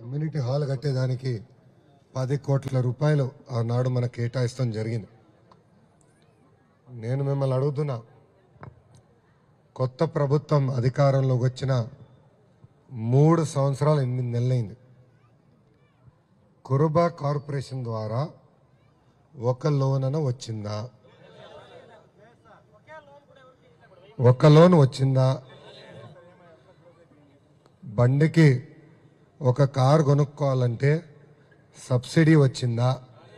Community hall కట్టేదానికి పది కోట్ల రూపాయలు ఆనాడు మనకు కేటాయిస్తాం జరిగింది నేను మిమ్మల్ని అడుగుతున్నా కొత్త ప్రభుత్వం అధికారంలోకి వచ్చిన మూడు సంవత్సరాలు ఎనిమిది నెలలైంది కురుబా కార్పొరేషన్ ద్వారా ఒక లోన్ అన వచ్చిందా ఒక లోన్ వచ్చిందా బండికి ఒక కారు కొనుక్కోవాలంటే సబ్సిడీ వచ్చిందా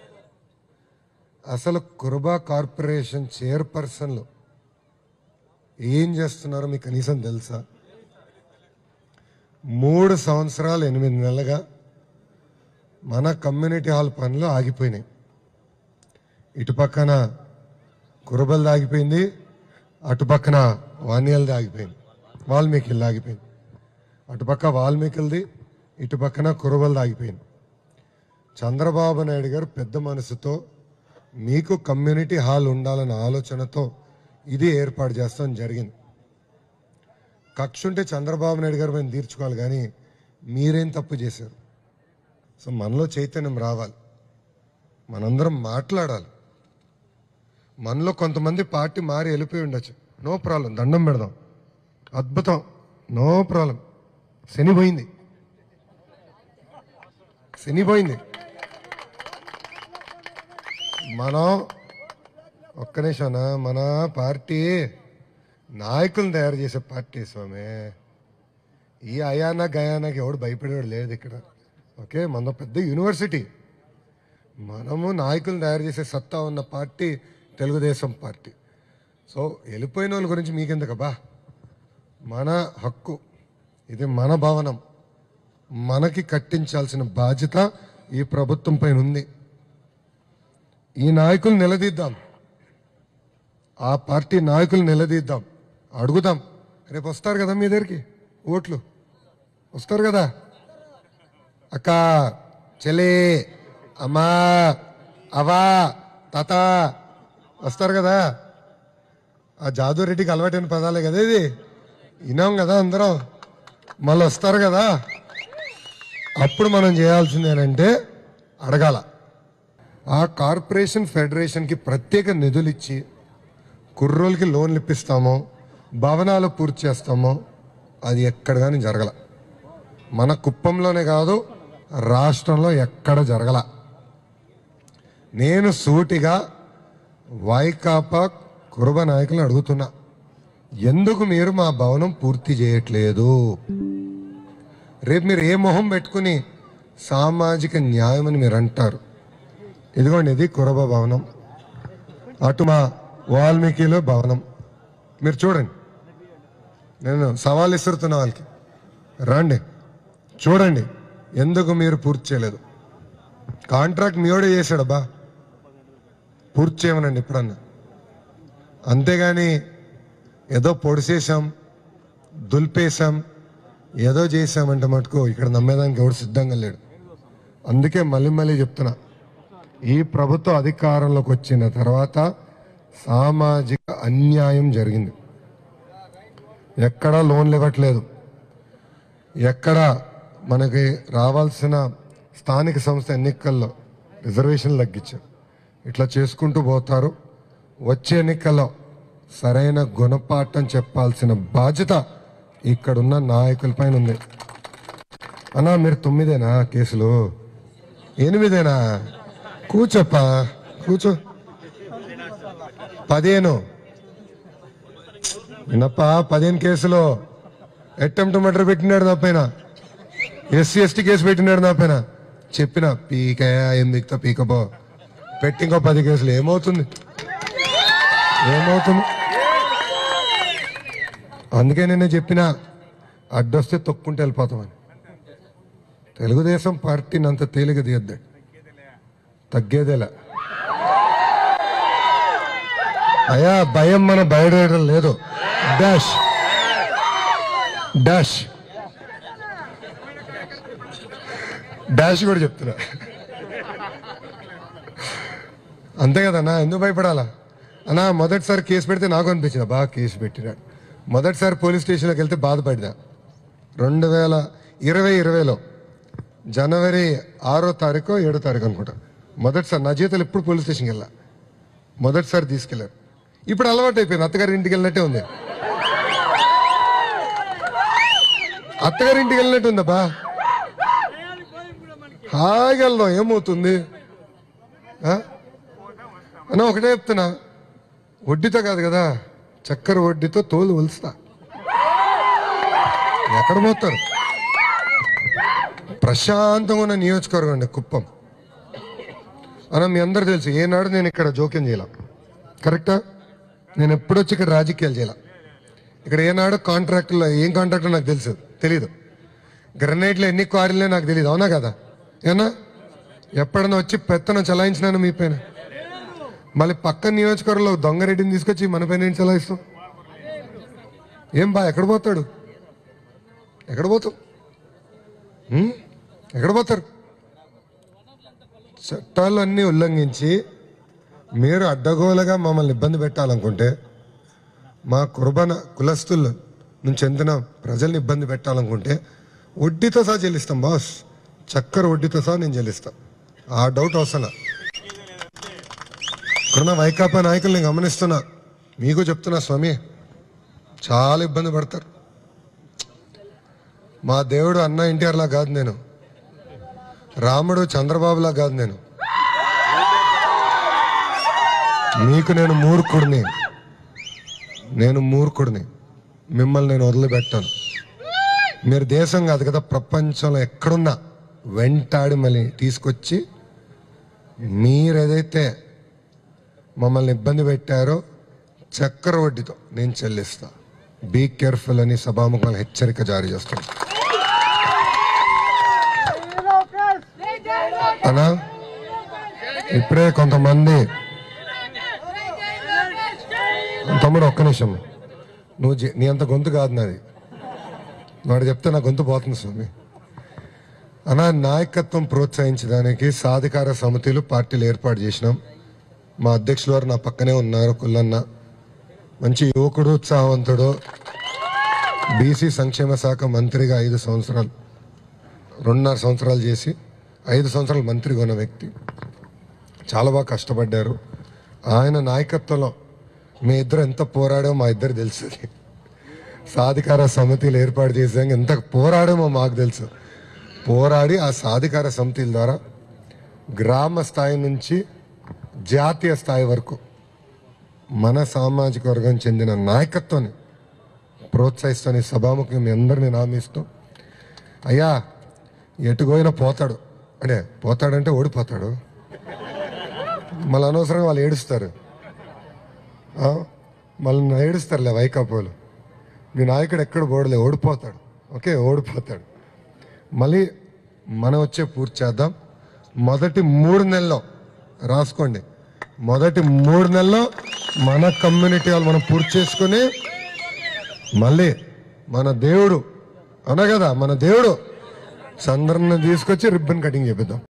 అసలు కురుబా కార్పొరేషన్ చైర్పర్సన్లు ఏం చేస్తున్నారో మీకు కనీసం తెలుసా మూడు సంవత్సరాలు ఎనిమిది నెలలుగా మన కమ్యూనిటీ హాల్ పనులు ఆగిపోయినాయి ఇటు పక్కన కురబల్ది ఆగిపోయింది అటు పక్కన వాణ్యాలది ఆగిపోయింది వాల్మీకిల్ది ఆగిపోయింది అటుపక్క వాల్మీకిల్ది ఇటు పక్కన కురబల్ది ఆగిపోయింది చంద్రబాబు నాయుడు గారు పెద్ద మనసుతో మీకు కమ్యూనిటీ హాల్ ఉండాలన్న ఆలోచనతో ఇది ఏర్పాటు చేస్తాం జరిగింది కక్ష ఉంటే చంద్రబాబు నాయుడు గారు మేము తీర్చుకోవాలి కానీ మీరేం తప్పు చేశారు సో మనలో చైతన్యం రావాలి మనందరం మాట్లాడాలి మనలో కొంతమంది పార్టీ మారి వెళ్ళిపోయి ఉండొచ్చు నో ప్రాబ్లం దండం పెడదాం అద్భుతం నో ప్రాబ్లం శని పోయింది శని పోయింది మనం ఒక్క నిమిషం మన పార్టీ నాయకులను తయారు చేసే పార్టీ స్వామి ఈ అయానా గయానాకి ఎవడు భయపడేవాడు లేదు ఇక్కడ ఓకే మన పెద్ద యూనివర్సిటీ మనము నాయకులను తయారు చేసే సత్తా ఉన్న పార్టీ తెలుగుదేశం పార్టీ సో వెళ్ళిపోయిన వాళ్ళ గురించి మీకెందుకబ్బా మన హక్కు ఇది మన భవనం మనకి కట్టించాల్సిన బాధ్యత ఈ ప్రభుత్వం పైన ఉంది ఈ నాయకులు నిలదీద్దాం ఆ పార్టీ నాయకులు నిలదీద్దాం అడుగుదాం రేపు వస్తారు కదా మీ దగ్గరికి ఓట్లు వస్తారు కదా అక్క చెలే అమ్మా అవా తాత వస్తారు కదా ఆ జాదు రెడ్డికి అలవాటైన పదాలే కదా ఇది వినాం కదా అందరం మళ్ళీ వస్తారు కదా అప్పుడు మనం చేయాల్సింది ఏంటంటే అడగాల ఆ కార్పొరేషన్ ఫెడరేషన్కి ప్రత్యేక నిధులు ఇచ్చి కుర్రోళ్ళకి లోన్లు ఇప్పిస్తామో భవనాలు పూర్తి చేస్తామో అది ఎక్కడ కానీ జరగల మన కుప్పంలోనే కాదు రాష్ట్రంలో ఎక్కడ జరగల నేను సూటిగా వైకాపా కురుబ నాయకులను అడుగుతున్నా ఎందుకు మీరు మా భవనం పూర్తి చేయట్లేదు రేపు మీరు ఏ మొహం పెట్టుకుని సామాజిక న్యాయం అని మీరు అంటారు ఇదిగోండి ఇది కురబ భవనం అటు మా వాల్మీకిలో భవనం మీరు చూడండి నేను సవాల్ ఇస్తున్నా వాళ్ళకి రండి చూడండి ఎందుకు మీరు పూర్తి చేయలేదు కాంట్రాక్ట్ మీయోడే చేశాడబ్బా పూర్తి చేయమనండి ఇప్పుడన్నా అంతేగాని ఏదో పొడిసేసాం దులిపేశాం ఏదో చేశామంటే మటుకు ఇక్కడ నమ్మేదానికి ఎవడు సిద్ధంగా లేడు అందుకే మళ్ళీ మళ్ళీ చెప్తున్నా ఈ ప్రభుత్వ అధికారంలోకి వచ్చిన తర్వాత సామాజిక అన్యాయం జరిగింది ఎక్కడా లోన్లు ఇవ్వట్లేదు ఎక్కడ మనకి రావాల్సిన స్థానిక సంస్థ ఎన్నికల్లో రిజర్వేషన్లు తగ్గించారు ఇట్లా చేసుకుంటూ పోతారు వచ్చే ఎన్నికల్లో సరైన గుణపాఠం చెప్పాల్సిన బాధ్యత ఇక్కడున్న నాయకులపైన ఉంది అన్నా మీరు తొమ్మిదేనా కేసులు ఎనిమిదేనా కూర్చోప్పా కూర్చో పదిహేను వినప్ప పదిహేను కేసులు అటెంప్ట్ మర్డర్ పెట్టినాడు నా పైన ఎస్సీ ఎస్టీ కేసు పెట్టినాడు నా పైన చెప్పిన పీకయా ఏం పీకుతా పీకపో పెట్టి ఇంకో పది కేసులు ఏమవుతుంది ఏమవుతుంది అందుకే నేను చెప్పిన అడ్డొస్తే తొక్కుంటే వెళ్ళిపోతామని తెలుగుదేశం పార్టీని అంత తేలిక తీయద్దు తగ్గేదేలా అయా భయం మన బయటం లేదు డాష్ డాష్ డాష్ కూడా చెప్తున్నా అంతే కదన్నా ఎందుకు భయపడాలా అన్నా మొదటిసారి కేసు పెడితే నాకు అనిపించింది బాగా కేసు పెట్టినాడు మొదటిసారి పోలీస్ స్టేషన్లోకి వెళ్తే బాధపడినా రెండు వేల ఇరవై ఇరవైలో జనవరి ఆరో తారీఖు ఏడో తారీఖు అనుకుంటా మొదటిసారి నా జీవితంలో ఎప్పుడు పోలీస్ స్టేషన్కి వెళ్ళా మొదటిసారి తీసుకెళ్లారు ఇప్పుడు అలవాటు అయిపోయింది అత్తగారి ఇంటికి వెళ్ళినట్టే ఉంది అత్తగారి ఇంటికి వెళ్ళినట్టు ఉందబ్బా హాయిగా వెళ్దాం ఏమవుతుంది ఆ? అన్న ఒకటే చెప్తున్నా వడ్డీతో కాదు కదా చక్కెర వడ్డీతో తోలు ఒలుస్తా ఎక్కడ పోతారు ప్రశాంతంగా ఉన్న నియోజకవర్గం అండి కుప్పం అన్న మీ అందరు తెలుసు ఏనాడు నేను ఇక్కడ జోక్యం చేయాల కరెక్టా నేను ఎప్పుడొచ్చి ఇక్కడ రాజకీయాలు చేయాల ఇక్కడ ఏనాడు కాంట్రాక్టులో ఏం కాంట్రాక్ట్ నాకు తెలుసు తెలీదు గ్రనైట్లో ఎన్ని క్వారీలే నాకు తెలియదు అవునా కదా ఏనా ఎప్పుడన్నా వచ్చి పెత్తనం చలాయించినాను మీ పైన మళ్ళీ పక్క నియోజకవర్గంలో దొంగరెడ్డిని తీసుకొచ్చి మన పైన ఏం చలాయిస్తాం ఏం బా ఎక్కడ పోతాడు ఎక్కడ పోతాం ఉం? ఎక్కడ పోతారు చట్టాలు అన్నీ ఉల్లంఘించి మీరు అడ్డగోలుగా మమ్మల్ని ఇబ్బంది పెట్టాలనుకుంటే మా కుర్బన కులస్తుల నుంచి చెందిన ప్రజల్ని ఇబ్బంది పెట్టాలనుకుంటే వడ్డీతో సహా చెల్లిస్తాం బాస్ చక్కెర వడ్డీతో సహా నేను చెల్లిస్తాం ఆ డౌట్ అవసరం ఇక్కడున్న వైకాపా నాయకులు నేను గమనిస్తున్నా మీకు చెప్తున్నా స్వామి చాలా ఇబ్బంది పడతారు మా దేవుడు అన్న ఎన్టీఆర్లా కాదు నేను రాముడు చంద్రబాబులా కాదు నేను మీకు నేను మూర్ఖుడిని నేను మూర్ఖుడిని మిమ్మల్ని నేను వదిలిపెట్టాను మీరు దేశం కాదు కదా ప్రపంచంలో ఎక్కడున్నా వెంటాడి మళ్ళీ తీసుకొచ్చి మీరేదైతే మమ్మల్ని ఇబ్బంది పెట్టారో చక్కెర వడ్డీతో నేను చెల్లిస్తా బీ కేర్ఫుల్ అని సభాముఖాలు హెచ్చరిక జారీ చేస్తాను అనా ఇప్పుడే కొంతమంది తమ్ముడు ఒక్క నిమిషం నువ్వు జే- నీ అంత గొంతు కాదు నాది వాడు చెప్తే నా గొంతు పోతుంది స్వామి అనా నాయకత్వం ప్రోత్సహించడానికి సాధికార సమితిలు పార్టీలు ఏర్పాటు చేసినాం మా అధ్యక్షులు వారు నా పక్కనే ఉన్నారు కుల్లన్న మంచి యువకుడు ఉత్సాహవంతుడు బీసీ సంక్షేమ శాఖ మంత్రిగా ఐదు సంవత్సరాలు రెండున్నర సంవత్సరాలు చేసి ఐదు సంవత్సరాలు మంత్రిగా ఉన్న వ్యక్తి చాలా బాగా కష్టపడ్డారు ఆయన నాయకత్వంలో మీ ఇద్దరు ఎంత పోరాడో మా ఇద్దరు తెలుసు సాధికార సమితిలు ఏర్పాటు చేసాం ఎంత పోరాడామో మాకు తెలుసు పోరాడి ఆ సాధికార సమితిల ద్వారా గ్రామ స్థాయి నుంచి జాతీయ స్థాయి వరకు మన సామాజిక వర్గం చెందిన నాయకత్వాన్ని ప్రోత్సహిస్తాను ఈ సభాముఖంగా మీ అందరినీ నామిస్తూ అయ్యా ఎటుపోయినా పోతాడు అంటే పోతాడంటే ఓడిపోతాడు మళ్ళీ అనవసరంగా వాళ్ళు ఏడుస్తారు ఆ? మళ్ళీ ఏడుస్తారులే వైకాపోలు మీ నాయకుడు ఎక్కడ పోడలే ఓడిపోతాడు ఓకే ఓడిపోతాడు మళ్ళీ మనం వచ్చే పూర్తి చేద్దాం మొదటి మూడు నెలల్లో రాసుకోండి మొదటి మూడు నెలల్లో మన కమ్యూనిటీ వాళ్ళు మనం పూర్తి చేసుకొని మళ్ళీ మన దేవుడు అన కదా మన దేవుడు చంద్రన్ని తీసుకొచ్చి రిబ్బన్ కటింగ్ చేపిద్దాం